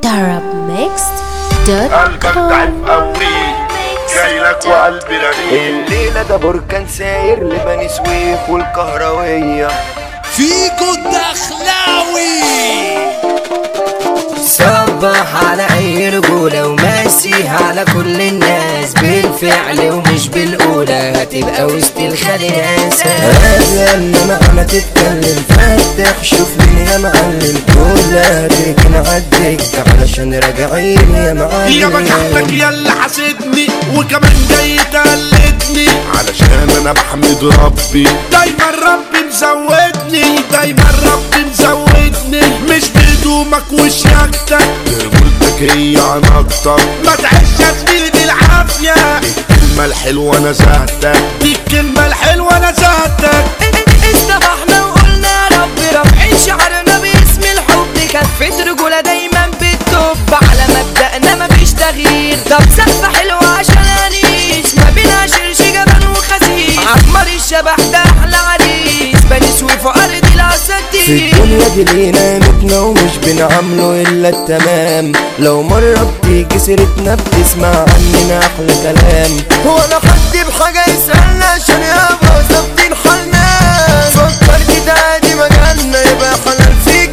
قلبك ضعيف قوي جايلك وقلبي رنين الليلة ده بركان ساير لبني سويف والكهروية فيكو الدخلاوي صبح على اي رجولة وماشي على كل الناس بالفعل ومش بالقولة هتبقى وسط الخلياسة قبل ما ما تتكلم فتح شوف مين يا معلم كلها تركن عدك علشان راجعين يا معلم يا بجحتك يا اللي حسدني وكمان جاي تقلدني علشان انا بحمد ربي دايما ربي مزودني دايما ربي مزودني مش بهدومك وشياكتك رجولتك هي عن اكتر ما تعيش يا زميلي بالعافية الكلمة الحلوة نزهتك دي الكلمة الحلوة نزهتك استبحنا وقلنا يا رب رافعين شعرنا باسم الحب كفة رجولة دايما بتدب على مبدأنا مفيش تغيير طب سقفة حلوة عشان انيس ما بينا شرش جبل وخسيس عمر الشبح ده احلى عريس بني سويف وارض الاساتير في الدنيا دي لينا متنا ومش بنعمله الا التمام لو مرة بتيجي سيرتنا بتسمع عننا احلى كلام هو انا حد بحاجة يسألنا عشان يابا ظابطين حالنا فكرت ده دي مجالنا يبقى حلال فيك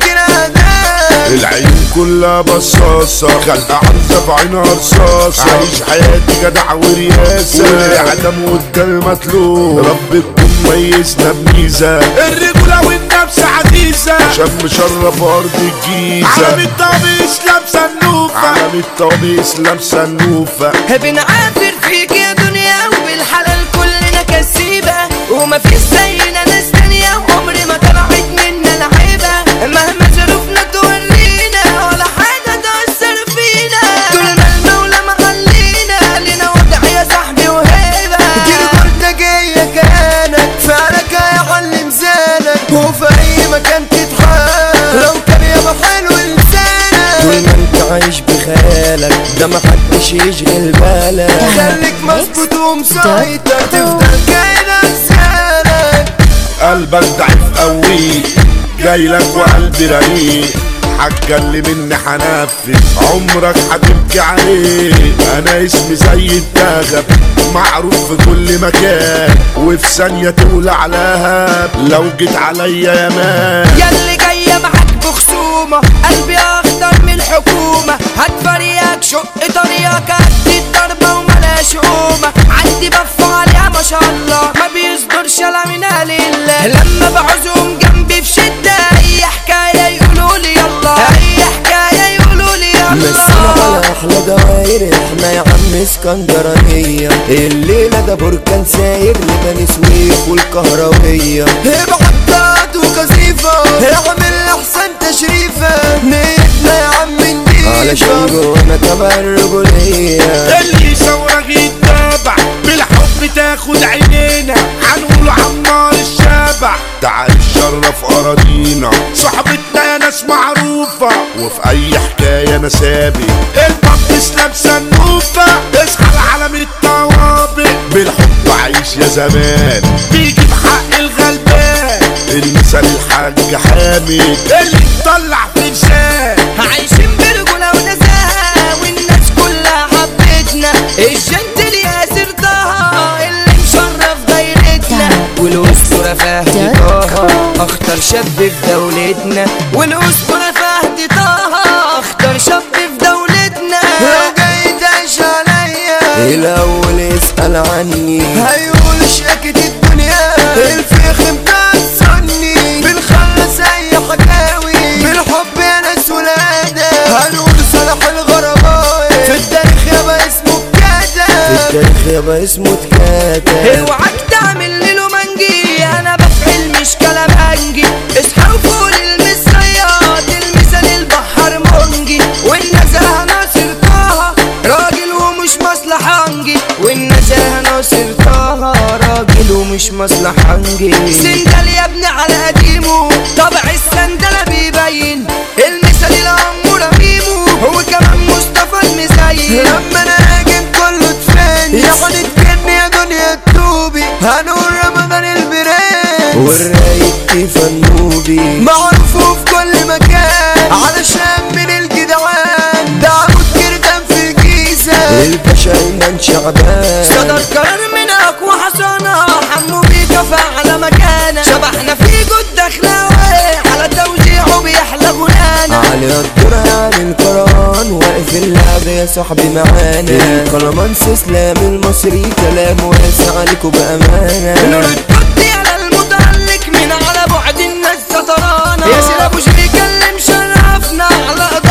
الادام العين كلها بصاصة خلق عزة في عينها رصاصة عايش حياتي جدع ورياسة والعدم قدام مطلوب رب تكون ميزنا بميزة الرجولة والنفس عزيزة عشان مشرف أرض الجيزة عالم الطبيش لابسة النوفة عالم الطبيس لابسة النوفة بنعافر فيك يا دنيا وبالحلال كلنا كسيبة وما فيش زينا ناس تانية عمري ما طلعت منا لعيبة مهما ظروفنا تورينا ولا حاجة تأثر فينا طول ما المولى مخلينا لنا وضع يا صاحبي وهيبة جرجرتك هي كانك فعلك هيعلم زانك وفي أي مكان تتحال لو كان يابا حلو لسانك طول ما انت عايش بخيالك ده محدش يشغل بالك خليك مظبوط ومسيطر تفضل كده لسانك قلبك ضعيف قوي جايلك وقلبي رقيق حاجة اللي مني حنفذ عمرك هتبكي عليه انا اسمي زي الدغب معروف في كل مكان وفي ثانية تولع على لو جيت عليا يا مان ياللي جاية معاك بخصومة قلبي أخضر من الحكومة هتفريك شق طريقك قد الضربة وملاش قومة عندي بف عليها ما شاء الله ما بيصدرش لا من الله لما بعوزهم جنبي في شدة أي حكاية يقولوا لي يلا أي حكاية يقولوا لي يلا مسينا على أحلى دواير احنا يا عم اسكندرانية الليلة ده بركان ساير لبني سويف والكهروية ابعد وكثيفة اعمل احسن تشريفة نيتنا يا عم نضيفة علشان جوانا تبع الرجولية اللي يصورك يتابع بالحب تاخد عينينا هنقوله عمار الشابع تعال شرف اراضينا صاحبتنا يا ناس معروفة وفي اي حكاية انا سابق البطس لابسة النوفة اصحى العالم الطوابق بالحب عايش يا زمان بيجي بحق الغلبان المثال الحاج حامد اللي مطلع في لسان عايشين برجولة ونزاهة والناس كلها حبتنا الجنتل ياسر طه اللي مشرف دايرتنا والأسطورة فهد طه أخطر شاب في دولتنا والأسطورة فهد طه أخطر شاب في دولتنا لو جاي تعيش عليا الأول اسأل عني هيقول شاكت الدنيا الفيخ بتاع السني بنخلص أي حكاوي بالحب يا ناس ولادة هنقول صلاح الغرباوي في التاريخ يابا اسمه اتكاتب في التاريخ يابا اسمه اتكاتب اوعك تعمل لي منجي انا بفعل مش كلام انجي اصحى وفوق المصريات المثال البحر منجي والنزاهة ناصر طه راجل ومش مصلحانجي والنزاهة ناصر طه راجل ومش مصلحانجي سندل يا ابني على قديمه طبع السندلة بيبين المثال الأمورة ميمو هو كمان مصطفى المزين لما انا هاجم كله تفاني يا حنت كني يا دنيا التوبي هنقول رمضان البرنس والرايق كيف النوبي معروف في كل مكان علشان من الجدعان كمان شعبان صدر قرار من اقوى حصانة حمو بيكا فعلى مكانه شبحنا في جد دخلاوي على توزيعه بيحلى غنانا علي الدور على القرآن واقف اللعب يا صاحبي معانا القلمانس اسلام المصري كلام واسع عليكوا نور بأمانة التوتي على المتعلق من على بعد الناس سطرانة يا سيد ابو شريك اللي مشرفنا على